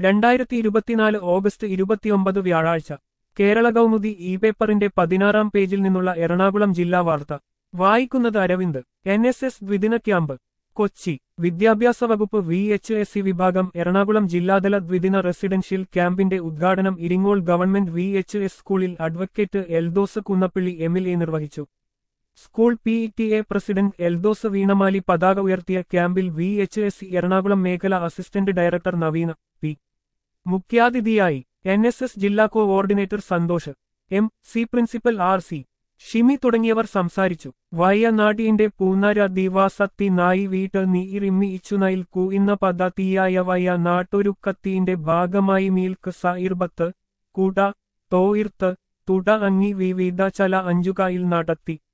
രണ്ടായിരത്തി ഇരുപത്തിനാല് ഓഗസ്റ്റ് ഇരുപത്തിയൊമ്പത് വ്യാഴാഴ്ച കേരള കൗമുദി ഇ പേപ്പറിന്റെ പതിനാറാം പേജിൽ നിന്നുള്ള എറണാകുളം ജില്ലാ വാർത്ത വായിക്കുന്നത് അരവിന്ദ് എൻ എസ് എസ് ദ്വിദിന ക്യാമ്പ് കൊച്ചി വിദ്യാഭ്യാസ വകുപ്പ് വി എച്ച് എസ് സി വിഭാഗം എറണാകുളം ജില്ലാതല ദ്വിദിന റെസിഡൻഷ്യൽ ക്യാമ്പിന്റെ ഉദ്ഘാടനം Iringol government V H S സ്കൂളിൽ advocate Eldose Kunnappilly M L A നിർവഹിച്ചു school P T A president Eldose Veenamali പതാക ഉയർത്തിയ ക്യാമ്പിൽ V H S C Ernakulam മേഖല അസിസ്റ്റന്റ് ഡയറക്ടർ നവീന പി മുഖ്യാതിഥിയായി എൻ എസ് എസ് ജില്ലാ coordinator Santhosh M C principal R C Shimi തുടങ്ങിയവർ സംസാരിച്ചു വയ്യനാടിന്റെ പൂന്നര ദിവാസത്തി നായി വീട്ട് നീറിമ്മി ഇച്ചുനയിൽ കൂയിന്ന പദ്ധതിയായ വയ്യ നാട്ടൊരുക്കത്തിന്റെ ഭാഗമായി മീൽക്ക് സൈർബത്ത് കൂട തോയിർത്ത് തുട അങ്ങി വിവിധ ചല അഞ്ചുകായിൽ നടത്തി